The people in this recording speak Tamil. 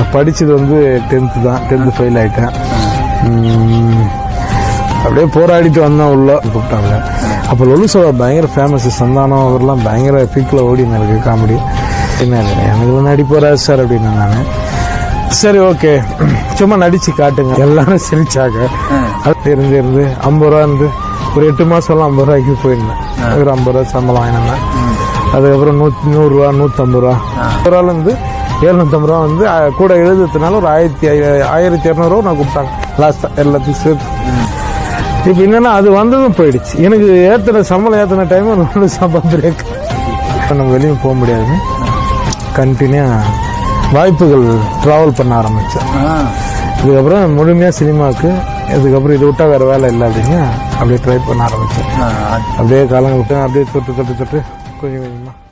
படிச்சது வந்து டென்த்து தான் டென்த்து ஃபெயில் ஆயிட்டேன் உம், அப்படியே போராடிட்டு வந்தேன் உள்ள கூப்பிட்டாங்க அப்போ லொலுசோட பயங்கர ஃபேமஸ் சந்தானம் அவர்லாம் பயங்கர பீக்கில் ஓடினு இருக்கு காமெடி என்ன இது, எனக்கு நடிப்பு வராது சார் அப்படின்னு நான் சரி ஓகே சும்மா நடிச்சு காட்டுங்க எல்லாரும் சிரிச்சாங்க அது இருந்து இருந்து ஐம்பது ரூபா இருந்து ஒரு எட்டு மாசம்லாம் ஐம்பது ரூபாய்க்கு போயிருந்தேன் ஒரு ஐம்பது ரூபா சம்பளம் வாங்கினேன் அதுக்கப்புறம் நூத்தி நூறுரூவா நூற்றம்பது ரூபா ஒரு ரூபால இருந்து எழுநூத்தம்பது ரூபா வந்து அஹ், கூட எழுதுறதுனால ஒரு ஆயிரத்தி ஐ- ஆயிரத்தி இரநூறுவா நான் கொடுத்தாங்க லாஸ்ட்டாக எல்லாத்தையும் சேர்த்து இப்போ என்னன்னா அது வந்ததும் போயிடுச்சு எனக்கு ஏற்றின சம்பளம் ஏற்றின டைம் ஒரு சம்பளம் பிரேக் நம்ம வெளியே போக முடியாது கண்டினியூ வாய்ப்புகள் ட்ராவல் பண்ண ஆரம்பித்தேன் இதுக்கப்புறம் முழுமையாக சினிமாவுக்கு இதுக்கப்புறம் இது விட்டா வேறு வேலை இல்லை அப்படின்னு அப்படியே ட்ரை பண்ண ஆரம்பித்தேன் அப்படியே காலங்கள் விட்டு அப்படியே தொட்டு தொட்டு தொட்டு கொஞ்சம் கொஞ்சமாக